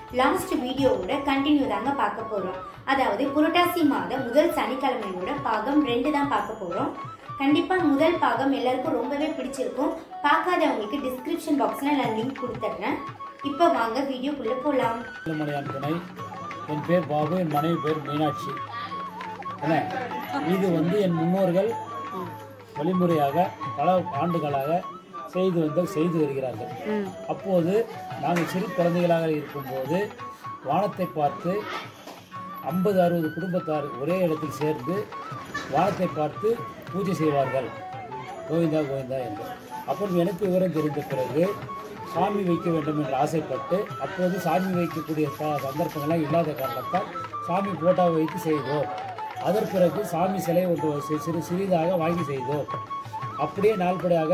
last வீடியோவோட continue தாங்க பார்க்க போறோம் அதாவது புரட்டாசி மாதம் முதல் சனிக்கிழமையோட பாகம் ரெண்டு தான் பார்க்க போறோம் கண்டிப்பா முதல் பாகம் எல்லாருக்கும் ரொம்பவே பிடிச்சிருக்கும் பார்க்காதவங்களுக்கு டிஸ்கிரிப்ஷன் பாக்ஸ்ல நான் லிங்க் கொடுத்துட்றேன் இப்போ வாங்க வீடியோக்குள்ள போலாம் மலையான் துணை என் பேர் பாபு என் மனைவி பேர் மீனாட்சி என்ன இது வந்து என் முன்னோர்கள் வழிமுறையாக பல ஆண்டுகளாக செய்து வந்து செய்து வருகிறார்கள் அப்போது நாங்கள் சிறு குழந்தைகளாக இருக்கும்போது வானத்தை பார்த்து ஐம்பது அறுபது குடும்பத்தார் ஒரே இடத்தில் சேர்ந்து வானத்தை பார்த்து பூஜை செய்வார்கள் கோவிந்தா கோவிந்தா என்று அப்பொழுது எனக்கு விவரம் தெரிந்த பிறகு சாமி வைக்க வேண்டும் என்று ஆசைப்பட்டு அப்போது சாமி வைக்கக்கூடிய ச- சந்தர்ப்பங்கள்லாம் இல்லாத காரணத்தால் சாமி போட்டோவை வைத்து செய்தோம் அதன் பிறகு சாமி சிலை ஒன்று சி- சிறு சிறிதாக வாங்கி செய்தோம் அப்படியே நாள்படியாக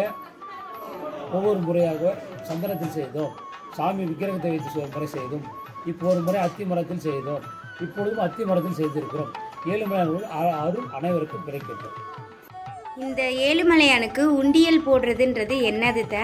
ஒவ்வொரு முறையாக சந்தனத்தில் செய்தோம் சாமி விக்கிரகத்தை வைத்து ஒரு முறை செய்தோம் இப்போ ஒரு முறை அத்தி மரத்தில் செய்தோம் இப்பொழுதும் அத்தி மரத்தில் செய்திருக்கிறோம் ஏழுமலையானவர்கள் அ- அருள் அனைவருக்கும் கிடைக்கட்டும் இந்த ஏழுமலையானுக்கு உண்டியல் போடுறதுன்றது என்னது த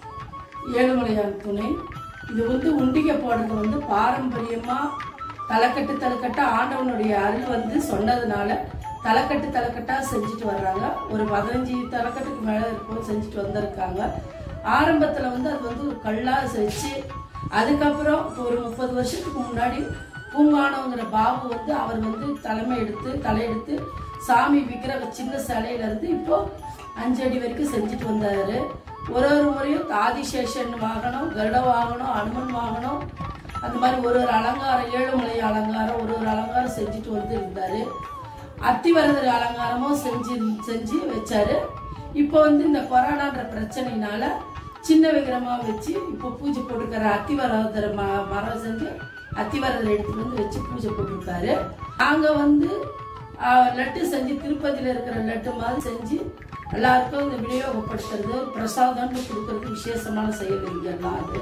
ஏழுமலையான் துணை இது வந்து உண்டிகை போடுறது வந்து பாரம்பரியமா தலைக்கட்டு தலைக்கட்டா ஆண்டவனுடைய அருள் வந்து சொன்னதுனால தலைக்கட்டு தலைக்கட்டா செஞ்சுட்டு வர்றாங்க ஒரு பதினஞ்சு தலைக்கட்டுக்கு மேல இருக்கும் செஞ்சுட்டு வந்திருக்காங்க ஆரம்பத்துல வந்து அது வந்து ஒரு கல்லா செஞ்சு அதுக்கப்புறம் இப்போ ஒரு முப்பது வருஷத்துக்கு முன்னாடி பூங்கானோங்கிற பாபு வந்து அவர் வந்து தலைமை எடுத்து தலையெடுத்து சாமி விக்கிரக சின்ன சிலையில இருந்து இப்போ அஞ்சு அடி வரைக்கும் செஞ்சுட்டு வந்தாரு ஒரு ஒரு முறையும் ஆதிசேஷன் வாகனம் கருட வாகனம் அனுமன் வாகனம் அந்த மாதிரி ஒரு ஒரு அலங்காரம் ஏழுமலை அலங்காரம் ஒரு ஒரு அலங்காரம் செஞ்சுட்டு வந்து இருந்தாரு அத்திவரதர் அலங்காரமும் செஞ்சு செஞ்சு வச்சாரு இப்போ வந்து இந்த கொரோனான்ற பிரச்சனையினால சின்ன விக்கிரமா வச்சு இப்போ பூஜை போட்டுக்கிற அத்திவரதர் ம மரம் செஞ்சு அத்திவரதர் எடுத்துட்டு வந்து வச்சு பூஜை போட்டிருக்காரு நாங்க வந்து ஆஹ், லட்டு செஞ்சு திருப்பதியில இருக்கிற லட்டு மாதிரி செஞ்சு எல்லாருக்கும் இந்த விநியோகப்படுத்துறது பிரசாதம்னு கொடுக்கறது விசேஷமான செயல் இங்கெல்லாம் அது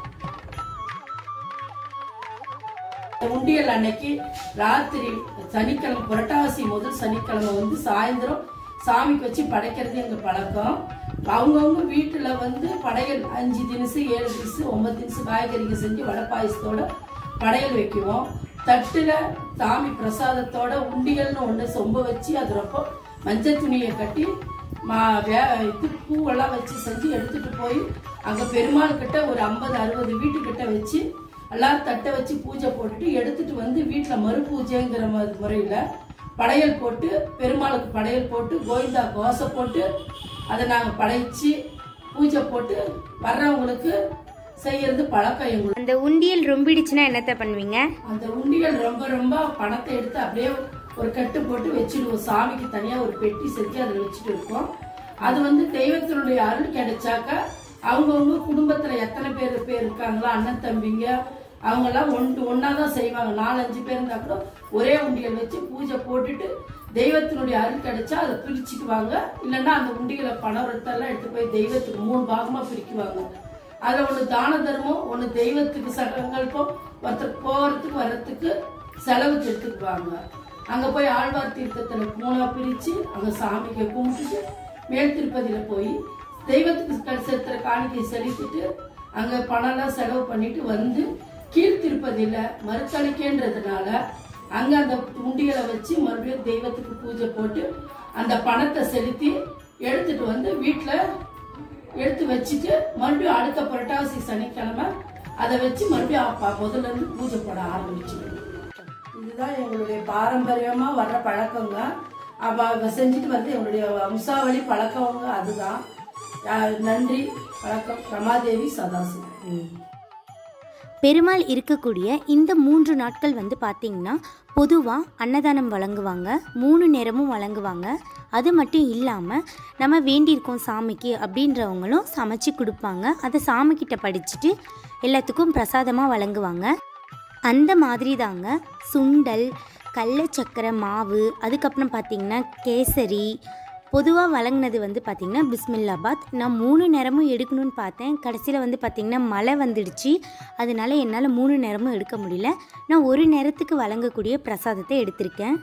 உண்டியல் அன்னைக்கு ராத்திரி சனிக்கிழமை புரட்டாசி முதல் சனிக்கிழமை வந்து சாயந்தரம் சாமிக்கு வச்சு படைக்கிறது எங்க பழக்கம் அவங்கவுங்க வீட்டுல வந்து படையல் அஞ்சு தினசு ஏழு தினசு ஒன்பது தினசு காய்கறிகள் செஞ்சு வடை பாயசத்தோட படையல் வைக்குவோம் தட்டுல சாமி பிரசாதத்தோட உண்டியல்னு ஒண்ணு சொம்ப வச்சு அது ரொம்ப மஞ்சள் துணியை கட்டி மா வே இது பூவெல்லாம் வச்சு செஞ்சு எடுத்துட்டு போய் அங்க பெருமாள் கிட்ட ஒரு ஐம்பது அறுபது வீட்டுக்கிட்ட வச்சு எல்லாரும் தட்டை வச்சு பூஜை போட்டுட்டு எடுத்துட்டு வந்து வீட்டுல மறு பூஜைங்கிற ம- முறையில படையல் போட்டு பெருமாளுக்கு படையல் போட்டு கோவிந்தா கோசை போட்டு அதை நாங்க படைச்சு பூஜை போட்டு வர்றவங்களுக்கு செய்யறது பழக்கம் எங்களுக்கு அந்த உண்டியல் ரொம்பிடுச்சுன்னா என்னத்த பண்ணுவீங்க அந்த உண்டியல் ரொம்ப ரொம்ப பணத்தை எடுத்து அப்படியே ஒரு கட்டு போட்டு வச்சிடுவோம் சாமிக்கு தனியா ஒரு பெட்டி செஞ்சு அதுல வச்சுட்டு இருக்கோம் அது வந்து தெய்வத்தினுடைய அருள் கிடைச்சாக்க அவங்கவுங்க குடும்பத்துல எத்தனை பேர் பேர் இருக்காங்களோ அண்ணன் தம்பிங்க அவங்க எல்லாம் ஒன்று ஒன்னாதான் செய்வாங்க நாலஞ்சு பேர் இருந்தா கூட ஒரே உண்டியல் வச்சு பூஜை போட்டுட்டு தெய்வத்தினுடைய அருள் கிடைச்சா அதை பிரிச்சுக்குவாங்க இல்லைன்னா அந்த உண்டியல பணம் ரத்தெல்லாம் எடுத்து போய் தெய்வத்துக்கு மூணு பாகமா பிரிக்குவாங்க அதுல ஒண்ணு தான தர்மம் ஒண்ணு தெய்வத்துக்கு சங்கல்பம் ஒருத்தர் போறதுக்கு வர்றதுக்கு செலவுக்கு எடுத்துக்குவாங்க அங்க போய் ஆழ்வார் தீர்த்தத்துல மூணா பிரிச்சு அங்க சாமிக்கு கும்பிட்டுட்டு மேல் திருப்பதியில போய் தெய்வத்துக்கு க- செலுத்துற காணிக்கை செலுத்திட்டு அங்க பணம் எல்லாம் செலவு பண்ணிட்டு வந்து கீழ் திருப்பதியில மறுத்தளிக்கன்றதுனால அங்க அந்த உண்டியலை வச்சு மறுபடியும் தெய்வத்துக்கு பூஜை போட்டு அந்த பணத்தை செலுத்தி எடுத்துட்டு வந்து வீட்டுல எடுத்து வச்சுட்டு மறுபடியும் அடுத்த புரட்டாசி சனிக்கிழமை அதை வச்சு மறுபடியும் அப்பா முதல்ல இருந்து பூஜை போட ஆரம்பிச்சிடுவோம் இதுதான் எங்களுடைய பாரம்பரியமா வர்ற பழக்கங்க அவ அவ செஞ்சுட்டு வந்து எங்களுடைய வம்சாவளி பழக்கவங்க அதுதான் அஹ் நன்றி வணக்கம் ரமாதேவி சதாசிவம் பெருமாள் இருக்கக்கூடிய இந்த மூன்று நாட்கள் வந்து பார்த்திங்கன்னா பொதுவாக அன்னதானம் வழங்குவாங்க மூணு நேரமும் வழங்குவாங்க அது மட்டும் இல்லாமல் நம்ம வேண்டியிருக்கோம் சாமிக்கு அப்படின்றவங்களும் சமைச்சு கொடுப்பாங்க அதை சாமிக்கிட்ட படிச்சுட்டு எல்லாத்துக்கும் பிரசாதமாக வழங்குவாங்க அந்த மாதிரி தாங்க சுண்டல் கடல சக்கரை மாவு அதுக்கப்புறம் பார்த்திங்கன்னா கேசரி பொதுவாக வழங்கினது வந்து பார்த்திங்கன்னா பிஸ்மில்லாபாத் நான் மூணு நேரமும் எடுக்கணும்னு பார்த்தேன் கடைசியில் வந்து பார்த்திங்கன்னா மழை வந்துடுச்சு அதனால என்னால் மூணு நேரமும் எடுக்க முடியல நான் ஒரு நேரத்துக்கு வழங்கக்கூடிய பிரசாதத்தை எடுத்திருக்கேன்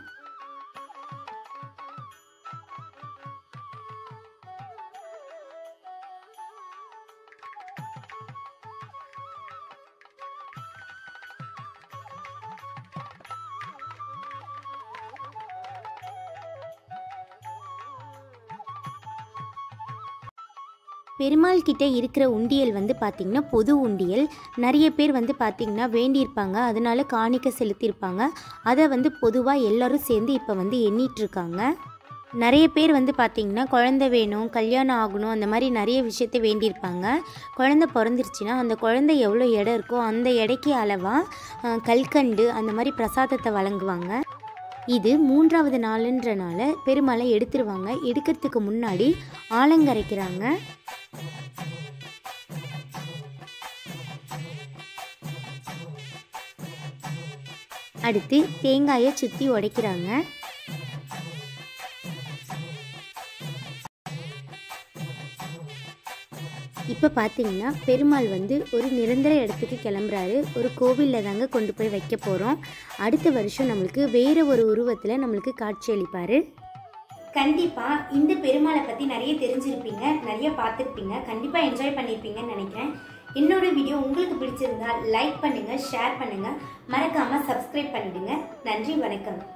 பெருமாள் கிட்ட இருக்கிற உண்டியல் வந்து பார்த்திங்கன்னா பொது உண்டியல் நிறைய பேர் வந்து பார்த்திங்கன்னா வேண்டியிருப்பாங்க அதனால காணிக்க செலுத்தியிருப்பாங்க அதை வந்து பொதுவாக எல்லாரும் சேர்ந்து இப்போ வந்து எண்ணிட்டு இருக்காங்க நிறைய பேர் வந்து பார்த்திங்கன்னா குழந்தை வேணும் கல்யாணம் ஆகணும் அந்த மாதிரி நிறைய விஷயத்த வேண்டியிருப்பாங்க குழந்தை பிறந்துருச்சுன்னா அந்த குழந்தை எவ்வளோ இடம் இருக்கோ அந்த எடைக்கு அளவாக கல்கண்டு அந்த மாதிரி பிரசாதத்தை வழங்குவாங்க இது மூன்றாவது நாளுன்றனால பெருமாளை எடுத்துருவாங்க எடுக்கிறதுக்கு முன்னாடி ஆலங்கரைக்கிறாங்க அடுத்து தேங்காயை சுற்றி உடைக்கிறாங்க இப்போ பார்த்தீங்கன்னா பெருமாள் வந்து ஒரு நிரந்தர இடத்துக்கு கிளம்புறாரு ஒரு கோவிலில் தாங்க கொண்டு போய் வைக்க போகிறோம் அடுத்த வருஷம் நம்மளுக்கு வேறு ஒரு உருவத்தில் நம்மளுக்கு காட்சி அளிப்பார் கண்டிப்பாக இந்த பெருமாளை பற்றி நிறைய தெரிஞ்சிருப்பீங்க நிறைய பார்த்துருப்பீங்க கண்டிப்பாக என்ஜாய் பண்ணியிருப்பீங்கன்னு நினைக்கிறேன் என்னோட வீடியோ உங்களுக்கு பிடிச்சிருந்தா லைக் பண்ணுங்கள் ஷேர் பண்ணுங்கள் மறக்காமல் சப்ஸ்கிரைப் பண்ணிடுங்க நன்றி வணக்கம்